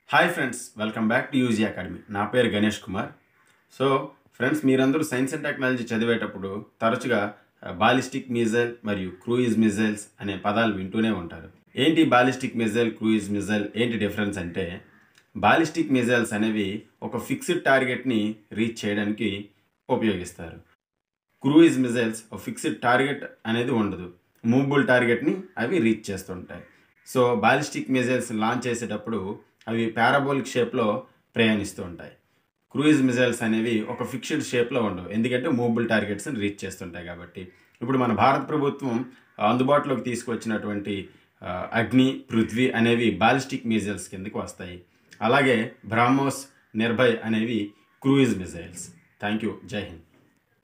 hi friends welcome back to UG academy నా పేరు Ganesh Kumar so friends మీరందరూ సైన్స్ అండ్ టెక్నాలజీ చదివేటప్పుడు తరచుగా బాలిస్టిక్ మిజైల్ మరియు క్రూయిజ్ మిజైల్స్ అనే పదాలు వింటూనే ఉంటారు ఏంటి బాలిస్టిక్ మిజైల్ క్రూయిజ్ మిజైల్ ఏంటి డిఫరెన్స్ అంటే బాలిస్టిక్ మిజైల్స్ అనేవి ఒక ఫిక్స్డ్ టార్గెట్ని రీచ్ చేయడానికి ఉపయోగిస్తారు క్రూయిజ్ మిజైల్స్ ఒక ఫిక్స్డ్ టార్గెట్ అనేది ఉండదు మూవబుల్ టార్గెట్ని అవి రీచ్ చేస్తుంటాయి సో బాలిస్టిక్ మిజైల్స్ లాంచ్ చేసేటప్పుడు అవి పారాబోలిక్ షేప్లో ప్రయాణిస్తూ ఉంటాయి క్రూయిజ్ మిజైల్స్ అనేవి ఒక ఫిక్స్డ్ షేప్లో ఉండవు ఎందుకంటే మూవబుల్ టార్గెట్స్ని రీచ్ చేస్తుంటాయి కాబట్టి ఇప్పుడు మన భారత ప్రభుత్వం అందుబాటులోకి తీసుకొచ్చినటువంటి ఆ, అగ్ని పృథ్వీ అనేవి బాలిస్టిక్ మిజైల్స్ కిందకి వస్తాయి అలాగే బ్రాహ్మోస్ నిర్భయ్ అనేవి క్రూయిజ్ మిజైల్స్ థ్యాంక్ యూ జై హింద్